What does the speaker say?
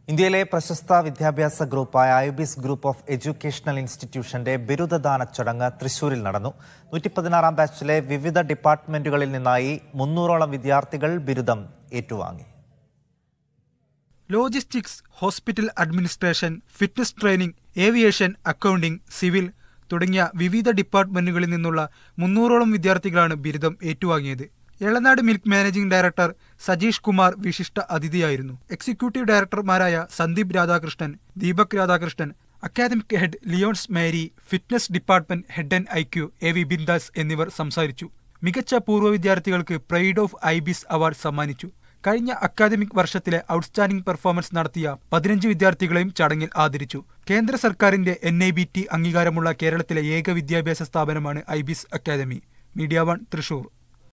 ഇന്ത്യയിലെ പ്രശസ്ത വിദ്യാഭ്യാസ ഗ്രൂപ്പായ ഐബിസ് ഗ്രൂപ്പ് ഓഫ് എഡ്യൂക്കേഷണൽ ഇൻസ്റ്റിറ്റ്യൂഷന്റെ ബിരുദദാന ചടങ്ങ് തൃശൂരിൽ നടന്നു നൂറ്റി പതിനാറാം ബാച്ചിലെ വിവിധ ഡിപ്പാർട്ട്മെന്റുകളിൽ നിന്നായി മുന്നൂറോളം വിദ്യാർത്ഥികൾ ബിരുദം ഏറ്റുവാങ്ങി logistics hospital administration fitness training aviation accounting civil തുടങ്ങിയ വിവിധ ഡിപ്പാർട്ട്മെന്റുകളിൽ നിന്നുള്ള മുന്നൂറോളം വിദ്യാർത്ഥികളാണ് ബിരുദം ഏറ്റുവാങ്ങിയത് Elanad milk managing director Sajeesh Kumar വിശിഷ്ട അതിഥിയായിരുന്നു എക്സിക്യൂട്ടീവ് ഡയറക്ടർമാരായ Sandeep Radhakrishnan Deepak Radhakrishnan academic head Leons Mary fitness department head and I Q A V Bindas എന്നിവർ സംസാരിച്ചു മികച്ച പൂർവ്വ വിദ്യാർത്ഥികൾക്ക് പ്രൈഡ് ഓഫ് ഐബിസ് അവാർഡ് സമ്മാനിച്ചു കഴിഞ്ഞ അക്കാദമിക് വർഷത്തിലെ ഔട്ട്സ്റ്റാൻഡിംഗ് പെർഫോമൻസ് നടത്തിയ പതിനഞ്ച് വിദ്യാർത്ഥികളെയും ചടങ്ങിൽ ആദരിച്ചു കേന്ദ്ര സർക്കാരിന്റെ എൻ ഐ ബി ടി അംഗീകാരമുള്ള കേരളത്തിലെ ഏക വിദ്യാഭ്യാസ സ്ഥാപനമാണ് Ibis academy media one Thrissur